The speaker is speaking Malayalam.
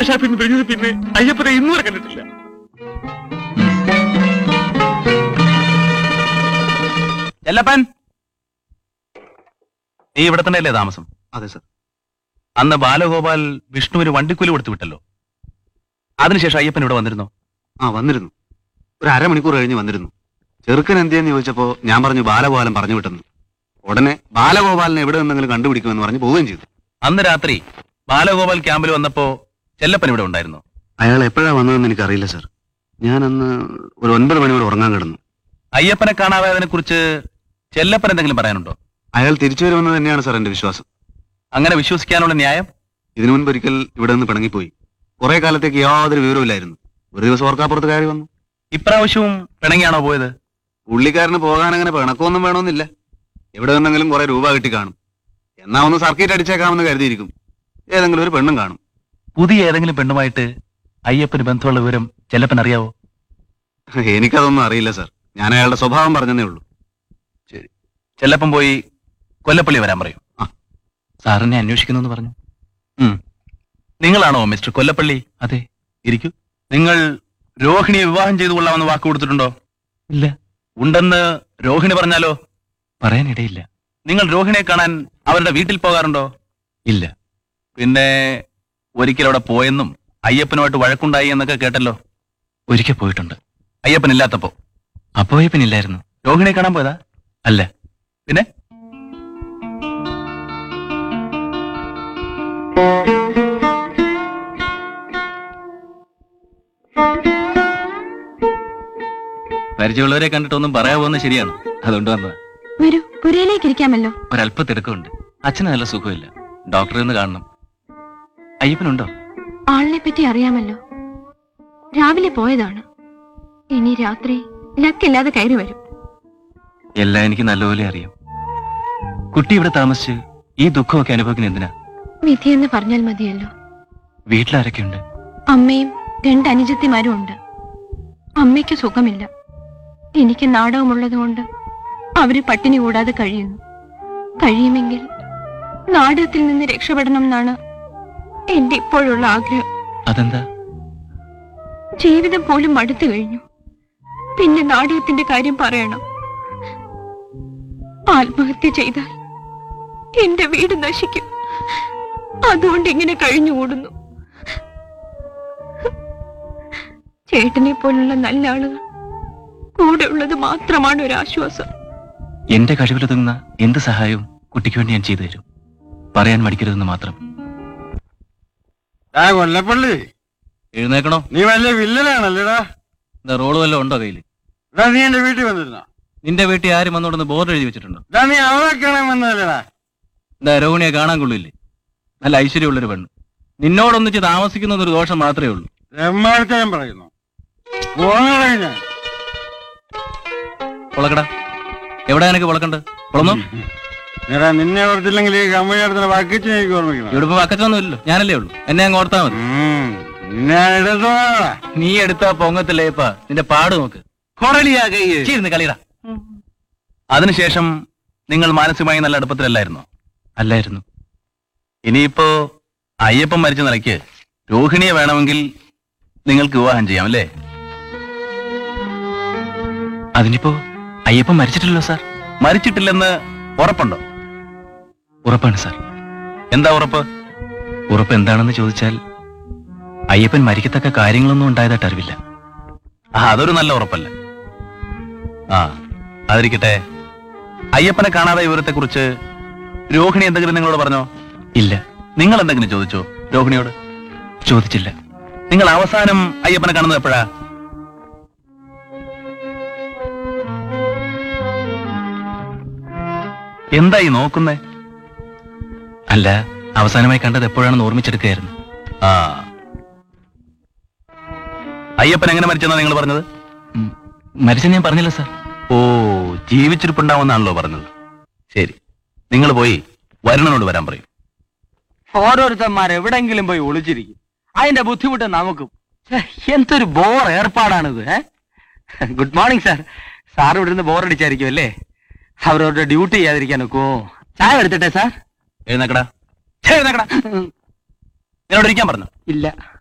ഷാപ്പിൽ നിന്ന് പിരിഞ്ഞത് പിന്നെ അയ്യപ്പനെ ഇന്നുവരെ കണ്ടിട്ടില്ല ചെല്ലപ്പൻ നീ ഇവിടെ തന്നെയല്ലേ താമസം അതെ സർ അന്ന് ബാലഗോപാൽ വിഷ്ണുവിന് വണ്ടിക്കൂലി കൊടുത്തു വിട്ടല്ലോ അതിനുശേഷം അയ്യപ്പൻ ഇവിടെ വന്നിരുന്നോ ആ വന്നിരുന്നു ഒരു അരമണിക്കൂർ കഴിഞ്ഞ് വന്നിരുന്നു ചെറുക്കൻ എന്തിയെന്ന് ചോദിച്ചപ്പോ ഞാൻ പറഞ്ഞു ബാലഗോപാലൻ പറഞ്ഞു വിട്ടെന്ന് ഉടനെ ബാലഗോപാലിനെ എവിടെ നിന്നെങ്കിലും കണ്ടുപിടിക്കുമെന്ന് പറഞ്ഞ് പോവുകയും ചെയ്തു അന്ന് രാത്രി ബാലഗോപാൽ ക്യാമ്പിൽ വന്നപ്പോ ചെല്ലപ്പൻ ഇവിടെ ഉണ്ടായിരുന്നു അയാൾ എപ്പോഴാ വന്നതെന്ന് എനിക്കറിയില്ല സർ ഞാൻ അന്ന് ഒരു ഒൻപത് മണി വരെ ഉറങ്ങാൻ കിടന്നു അയ്യപ്പനെ കാണാതായതിനെ കുറിച്ച് ചെല്ലപ്പൻ എന്തെങ്കിലും പറയാനുണ്ടോ അയാൾ തിരിച്ചു വരുമെന്ന് തന്നെയാണ് സർ എന്റെ വിശ്വാസം അങ്ങനെ വിശ്വസിക്കാനുള്ള ന്യായം ഇതിനു മുൻപ് ഒരിക്കൽ ഇവിടെ നിന്ന് പിണങ്ങിപ്പോയി കുറെ കാലത്തേക്ക് യാതൊരു വിവരമില്ലായിരുന്നു ഒരു ദിവസം ഓർക്കാപ്പുറത്ത് കയറി വന്നു ഇപ്രാവശ്യവും പിണങ്ങിയാണോ പോയത് പുള്ളിക്കാരന് പോകാൻ അങ്ങനെ പിണക്കമൊന്നും വേണമെന്നില്ല എവിടെ നിന്നെങ്കിലും കുറെ രൂപ കിട്ടി കാണും എന്നാ ഒന്ന് സർക്കിറ്റ് അടിച്ചേക്കാമെന്ന് കരുതിയിരിക്കും ഏതെങ്കിലും ഒരു പെണ്ണും കാണും പുതിയ ഏതെങ്കിലും പെണ്ണുമായിട്ട് അയ്യപ്പന് ബന്ധമുള്ള വിവരം ചെല്ലപ്പൻ അറിയാവോ എനിക്കതൊന്നും അറിയില്ല സർ ഞാൻ അയാളുടെ സ്വഭാവം പറഞ്ഞതേ ഉള്ളൂ ചെല്ലപ്പൻ പോയി കൊല്ലപ്പള്ളി വരാൻ പറയൂ ആ. സാറിനെ അന്വേഷിക്കുന്നു എന്ന് പറഞ്ഞു ഉം. നിങ്ങളാണോ മിസ്റ്റർ കൊല്ലപ്പള്ളി അതെ ഇരിക്കൂ നിങ്ങൾ രോഹിണിയെ വിവാഹം ചെയ്തു കൊള്ളാമെന്ന് വാക്ക് കൊടുത്തിട്ടുണ്ടോ ഇല്ല ഉണ്ടെന്ന് രോഹിണി പറഞ്ഞാലോ പറയാനിടയില്ല നിങ്ങൾ രോഹിണിയെ കാണാൻ അവരുടെ വീട്ടിൽ പോകാറുണ്ടോ ഇല്ല പിന്നെ ഒരിക്കൽ അവിടെ പോയെന്നും അയ്യപ്പനുമായിട്ട് വഴക്കുണ്ടായി എന്നൊക്കെ കേട്ടല്ലോ ഒരിക്കൽ പോയിട്ടുണ്ട് അയ്യപ്പൻ ഇല്ലാത്തപ്പോ അപ്പോ അയ്യപ്പൻ ഇല്ലായിരുന്നു രോഹിണിയെ കാണാൻ പോയതാ അല്ല പിന്നെ പരിചയമുള്ളവരെ കണ്ടിട്ടൊന്നും പറയാവുന്ന ശരിയാണ് അതുകൊണ്ട് വന്നത് വരൂ പുരയിലേക്ക് ഇരിക്കാമല്ലോ ഒരല്പ തിരക്കുണ്ട് അച്ഛന് നല്ല സുഖമില്ല ഡോക്ടറെ ഒന്ന് കാണണം അയ്യപ്പനുണ്ടോ ആളിനെ പറ്റി അറിയാമല്ലോ രാവിലെ പോയതാണ് ഇനി രാത്രി ലക്കില്ലാതെ കയറി വരും എല്ലാം എനിക്ക് നല്ലപോലെ അറിയാം കുട്ടി ഇവിടെ താമസിച്ച് ഈ ദുഃഖമൊക്കെ അനുഭവിക്കുന്ന എന്തിനാ വിധിയെന്ന് പറഞ്ഞാൽ മതിയല്ലോ വീട്ടിലാരൊക്കെയുണ്ട് അമ്മയും രണ്ട് അനുജത്തിമാരും ഉണ്ട് അമ്മയ്ക്ക് സുഖമില്ല എനിക്ക് നാടകമുള്ളതുകൊണ്ട് അവര് പട്ടിണി കൂടാതെ കഴിയുന്നു കഴിയുമെങ്കിൽ നാടകത്തിൽ നിന്ന് രക്ഷപ്പെടണം എന്നാണ് എന്റെ ഇപ്പോഴുള്ള ആഗ്രഹം അതെന്താ ജീവിതം പോലും മടുത്തു കഴിഞ്ഞു പിന്നെ നാടകത്തിന്റെ കാര്യം പറയണം ആത്മഹത്യ ചെയ്താൽ എന്റെ വീട് നശിക്കും അതുകൊണ്ട് ഇങ്ങനെ കഴിഞ്ഞുകൂടുന്നു ചേട്ടനെ പോലുള്ള നല്ല ആളുകൾ കൂടെ ഉള്ളത് മാത്രമാണ് ഒരു ആശ്വാസം എന്റെ കഴിവിലൊതുങ്ങുന്ന എന്ത് സഹായവും കുട്ടിക്ക് വേണ്ടി ഞാൻ ചെയ്തു തരും പറയാൻ മടിക്കരുതെന്ന് മാത്രം ആ കൊല്ലപ്പള്ളി എഴുന്നേക്കണോ നീ വലിയ വില്ലനാണല്ലേടാ എന്താ റോള് വല്ലതും ഉണ്ടോ കയ്യിൽ എടാ നീ എന്റെ വീട്ടിൽ വന്നിരുന്ന നിന്റെ വീട്ടിൽ ആരും വന്നോടൊന്ന് ബോർഡ് എഴുതി വെച്ചിട്ടുണ്ടോ എടാ നീ അവളെ കാണാൻ വന്നതല്ലേടാ എന്താ രോഹിണിയെ കാണാൻ കൊള്ളില്ലേ നല്ല ഐശ്വര്യമുള്ളൊരു പെണ്ണ് നിന്നോടൊന്നിച്ച് താമസിക്കുന്നതൊരു ദോഷം മാത്രമേ ഉള്ളൂ എമ്മാഴ്ചയും പറയുന്നു പോകണേ ഞാൻ പൊളക്കടാ എവിടെ എനിക്ക് പൊളക്കണ്ട് പൊളന്നോ എടാ നിന്നെ ഓർത്തില്ലെങ്കിൽ ഈ കമ്പനി നടത്തുന്ന വാക്കിച്ച് എനിക്ക് ഓർമ്മിക്കണം ഇവിടെ ഇപ്പൊ വക്കത്തൊന്നും ഇല്ലല്ലോ ഞാനല്ലേ ഉള്ളൂ എന്നെ അങ്ങ് ഓർത്താ മതി ഉം. നിന്നെ എടുത്തോടാ നീ എടുത്താ പൊങ്ങത്തില്ലേപ്പാ നിന്റെ പാട് നോക്ക് ഇരുന്ന് കളിടാ അതിനുശേഷം നിങ്ങൾ മാനസികമായി നല്ല അടുപ്പത്തിലല്ലായിരുന്നോ അല്ലായിരുന്നു ഇനിയിപ്പോ അയ്യപ്പൻ മരിച്ച നിലയ്ക്ക് രോഹിണിയെ വേണമെങ്കിൽ നിങ്ങൾക്ക് വിവാഹം ചെയ്യാം അല്ലേ അതിനിപ്പോ അയ്യപ്പൻ മരിച്ചിട്ടില്ലല്ലോ സാർ മരിച്ചിട്ടില്ലെന്ന് ഉറപ്പുണ്ടോ ഉറപ്പാണ് സാർ എന്താ ഉറപ്പ് ഉറപ്പ് എന്താണെന്ന് ചോദിച്ചാൽ അയ്യപ്പൻ മരിക്കത്തക്ക കാര്യങ്ങളൊന്നും ഉണ്ടായതായിട്ട് അറിവില്ല ആ അതൊരു നല്ല ഉറപ്പല്ല ആ അതിരിക്കട്ടെ അയ്യപ്പനെ കാണാതെ വിവരത്തെ കുറിച്ച് രോഹിണി എന്തെങ്കിലും നിങ്ങളോട് പറഞ്ഞോ ഇല്ല നിങ്ങൾ എന്തെങ്കിലും ചോദിച്ചോ രോഹിണിയോട് ചോദിച്ചില്ല നിങ്ങൾ അവസാനം അയ്യപ്പനെ കാണുന്നത് എപ്പോഴാ എന്തായി നോക്കുന്നേ അല്ല അവസാനമായി കണ്ടത് എപ്പോഴാണെന്ന് ഓർമ്മിച്ചെടുക്കുകയായിരുന്നു ആ അയ്യപ്പൻ എങ്ങനെ മരിച്ചെന്നാ നിങ്ങൾ പറഞ്ഞത് മരിച്ചെന്ന് ഞാൻ പറഞ്ഞില്ല സാർ ഓ ജീവിച്ചിരിപ്പുണ്ടാവുന്നാണല്ലോ പറഞ്ഞത് ശരി നിങ്ങൾ പോയി വരുണനോട് വരാൻ പറയും ഓരോരുത്തന്മാർ എവിടെങ്കിലും പോയി ഒളിച്ചിരിക്കും അതിന്റെ ബുദ്ധിമുട്ട് നമുക്കും ഛെ, എന്തൊരു ബോർ ഏർപ്പാടാണിത് ഏ ഗുഡ് മോർണിംഗ് സാർ സാർ ഇവിടെ നിന്ന് ബോർ അടിച്ചായിരിക്കും അല്ലേ അവരവരുടെ ഡ്യൂട്ടി ചെയ്യാതിരിക്കാൻ നോക്കുമോ ചായ എടുത്തിട്ടെ സാർ എഴുന്നേക്കടാ ഛേ, എഴുന്നേക്കടാ നിന്നോട് ഇരിക്കാൻ പറഞ്ഞു ഇല്ല